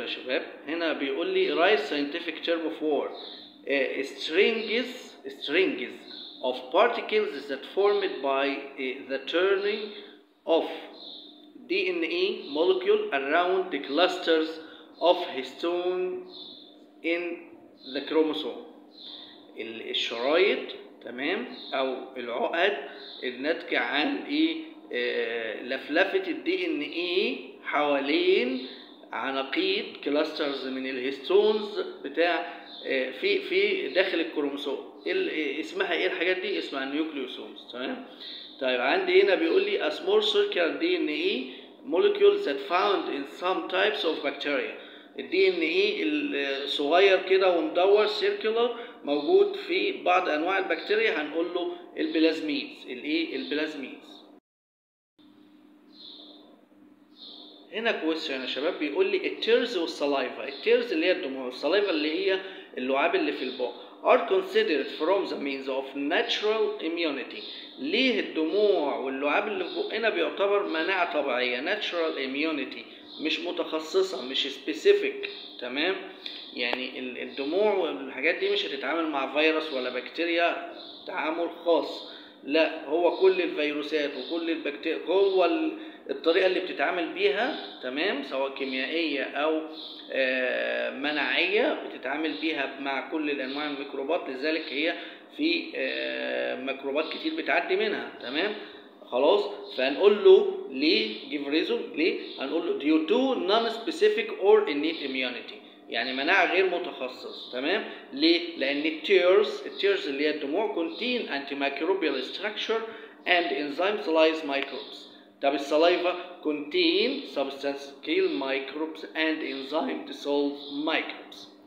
شباب هنا بيقول لي write scientific term of war uh, strings strings of particles that formed by uh, the turning of DNA molecule around the clusters of histone in the chromosome ال- الشرايط تمام او العقد الناتجه عن ايه آه، لفلفه الدي ان ايه حوالين عناقيد كلاسترز من الهيستونز بتاع آه، في في داخل الكروموسوم ال- آه، اسمها ايه الحاجات دي اسمها النيوكليوسومز تمام طيب عندي هنا بيقول لي a small circular DNA molecules that found in some types of bacteria الدي ان ايه الصغير كده ومدور سيركولار موجود في بعض انواع البكتيريا هنقول له البلازميدز الايه البلازميدز هنا كويستشن يا شباب بيقول لي التيرز والسلايفا التيرز اللي هي الدموع والسلايفا اللي هي اللعاب اللي في البق are considered from the means of natural immunity ليه الدموع واللعاب اللي في بقنا بيعتبر مناعة طبيعية natural immunity مش متخصصة مش specific تمام يعني ال- الدموع والحاجات دي مش هتتعامل مع فيروس ولا بكتيريا تعامل خاص لا هو كل الفيروسات وكل البكتيريا هو ال- الطريقة اللي بتتعامل بيها تمام سواء كيميائية أو آه، مناعية بتتعامل بيها مع كل الأنواع الميكروبات لذلك هي في آه، ميكروبات كتير بتعدي منها تمام خلاص فهنقول له ليه give reason ليه هنقول له due to non-specific or innate immunity يعني مناعة غير متخصص تمام ليه لأن التيرز التيرز اللي هي الدموع contain antimicrobial structure and enzymes lyse microbes طب السلايفا contain substance kill microbes and enzyme dissolve microbes